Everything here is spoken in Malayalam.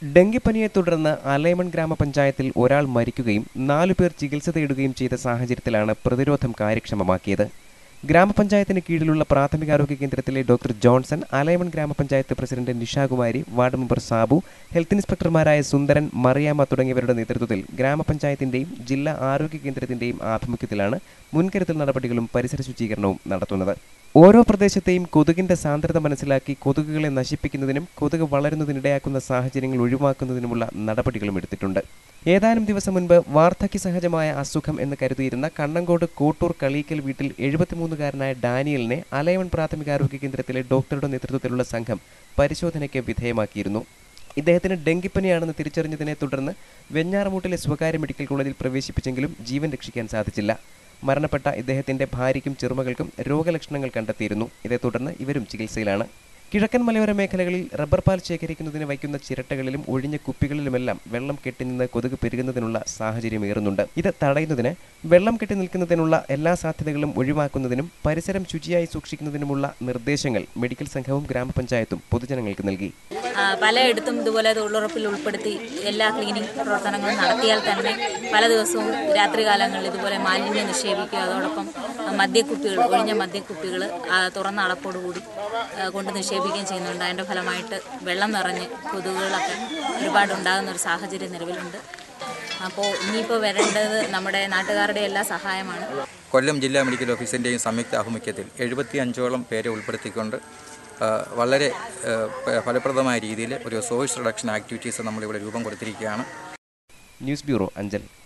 ഡെങ്കിപ്പനിയെ തുടർന്ന് അലൈമൺ ഗ്രാമപഞ്ചായത്തിൽ ഒരാൾ മരിക്കുകയും നാലു പേർ ചികിത്സ തേടുകയും ചെയ്ത സാഹചര്യത്തിലാണ് പ്രതിരോധം കാര്യക്ഷമമാക്കിയത് ഗ്രാമപഞ്ചായത്തിന് കീഴിലുള്ള പ്രാഥമികാരോഗ്യ കേന്ദ്രത്തിലെ ഡോക്ടർ ജോൺസൺ അലൈമൺ ഗ്രാമപഞ്ചായത്ത് president Nishakumari ward member Sabu health ഇൻസ്പെക്ടർമാരായ സുന്ദരൻ മറിയാമ്മ തുടങ്ങിയവരുടെ നേതൃത്വത്തിൽ ഗ്രാമപഞ്ചായത്തിന്റെയും ജില്ലാ ആരോഗ്യ കേന്ദ്രത്തിന്റെയും ആഭിമുഖ്യത്തിലാണ് മുൻകരുതൽ നടപടികളും പരിസര ശുചീകരണവും നടത്തുന്നത് ഓരോ പ്രദേശത്തെയും കൊതുകിന്റെ സാന്ദ്രത മനസ്സിലാക്കി കൊതുകുകളെ നശിപ്പിക്കുന്നതിനും കൊതുക് വളരുന്നതിനിടയാക്കുന്ന സാഹചര്യങ്ങൾ ഒഴിവാക്കുന്നതിനുമുള്ള നടപടികളും എടുത്തിട്ടുണ്ട് ഏതാനും ദിവസം മുൻപ് വാർദ്ധക്യ സഹജമായ അസുഖം എന്ന് കരുതിയിരുന്ന കണ്ണങ്കോട് കോട്ടൂർ കളീക്കൽ വീട്ടിൽ എഴുപത്തിമൂന്നുകാരനായ ഡാനിയലിനെ അലയവൺ പ്രാഥമികാരോഗ്യ കേന്ദ്രത്തിലെ ഡോക്ടറുടെ നേതൃത്വത്തിലുള്ള സംഘം പരിശോധനയ്ക്ക് വിധേയമാക്കിയിരുന്നു ഇദ്ദേഹത്തിന് ഡെങ്കിപ്പനിയാണെന്ന് തിരിച്ചറിഞ്ഞതിനെ തുടർന്ന് വെഞ്ഞാറമൂട്ടിലെ സ്വകാര്യ മെഡിക്കൽ കോളേജിൽ പ്രവേശിപ്പിച്ചെങ്കിലും ജീവൻ രക്ഷിക്കാൻ സാധിച്ചില്ല മരണപ്പെട്ട ഇദ്ദേഹത്തിന്റെ ഭാര്യയ്ക്കും ചെറുമകൾക്കും രോഗലക്ഷണങ്ങൾ കണ്ടെത്തിയിരുന്നു ഇതേ തുടർന്ന് ഇവരും ചികിത്സയിലാണ് കിഴക്കൻ മലയോര മേഖലകളിൽ റബ്ബർ പാൽ ശേഖരിക്കുന്നതിന് വയ്ക്കുന്ന ചിരട്ടകളിലും ഒഴിഞ്ഞ കുപ്പികളിലുമെല്ലാം വെള്ളം കെട്ടിനിന്ന് കൊതുക് പെരുകുന്നതിനുള്ള സാഹചര്യം ഏറുന്നുണ്ട് ഇത് തടയുന്നതിന് വെള്ളം കെട്ടി നിൽക്കുന്നതിനുള്ള എല്ലാ സാധ്യതകളും ഒഴിവാക്കുന്നതിനും പരിസരം ശുചിയായി സൂക്ഷിക്കുന്നതിനുമുള്ള നിർദ്ദേശങ്ങൾ മെഡിക്കൽ സംഘവും ഗ്രാമപഞ്ചായത്തും പൊതുജനങ്ങൾക്ക് നൽകി ആ, പലയിടത്തും ഇതുപോലെ തൊഴിലുറപ്പിൽ ഉൾപ്പെടുത്തി എല്ലാ ക്ലീനിങ് പ്രവർത്തനങ്ങളും നടത്തിയാൽ തന്നെ പല ദിവസവും രാത്രികാലങ്ങളിൽ ഇതുപോലെ മാലിന്യം നിക്ഷേപിക്കുക അതോടൊപ്പം മദ്യക്കുപ്പികൾ ഒഴിഞ്ഞ മദ്യക്കുപ്പികൾ ആ, തുറന്ന അടപ്പോടുകൂടി ആ, കൊണ്ട് നിക്ഷേപിക്കുകയും ചെയ്യുന്നുണ്ട് അതിൻ്റെ ഫലമായിട്ട് വെള്ളം നിറഞ്ഞ് കൊതുകുകളൊക്കെ ഒരുപാട് ഉണ്ടാകുന്ന ഒരു സാഹചര്യം നിലവിലുണ്ട് അപ്പോൾ ഇനിയിപ്പോൾ വരേണ്ടത് നമ്മുടെ നാട്ടുകാരുടെ എല്ലാ സഹായമാണ് കൊല്ലം ജില്ലാ മെഡിക്കൽ ഓഫീസിൻ്റെയും സംയുക്ത ആഭിമുഖ്യത്തിൽ എഴുപത്തി അഞ്ചോളം പേരെ ഉൾപ്പെടുത്തിക്കൊണ്ട് ആ, വളരെ ആ, പ- ഫലപ്രദമായ രീതിയിൽ ഒരു സോഴ്സ് റിഡക്ഷൻ ആക്ടിവിറ്റീസ് നമ്മളിവിടെ രൂപം കൊടുത്തിരിക്കുകയാണ് ന്യൂസ് ബ്യൂറോ അഞ്ചൽ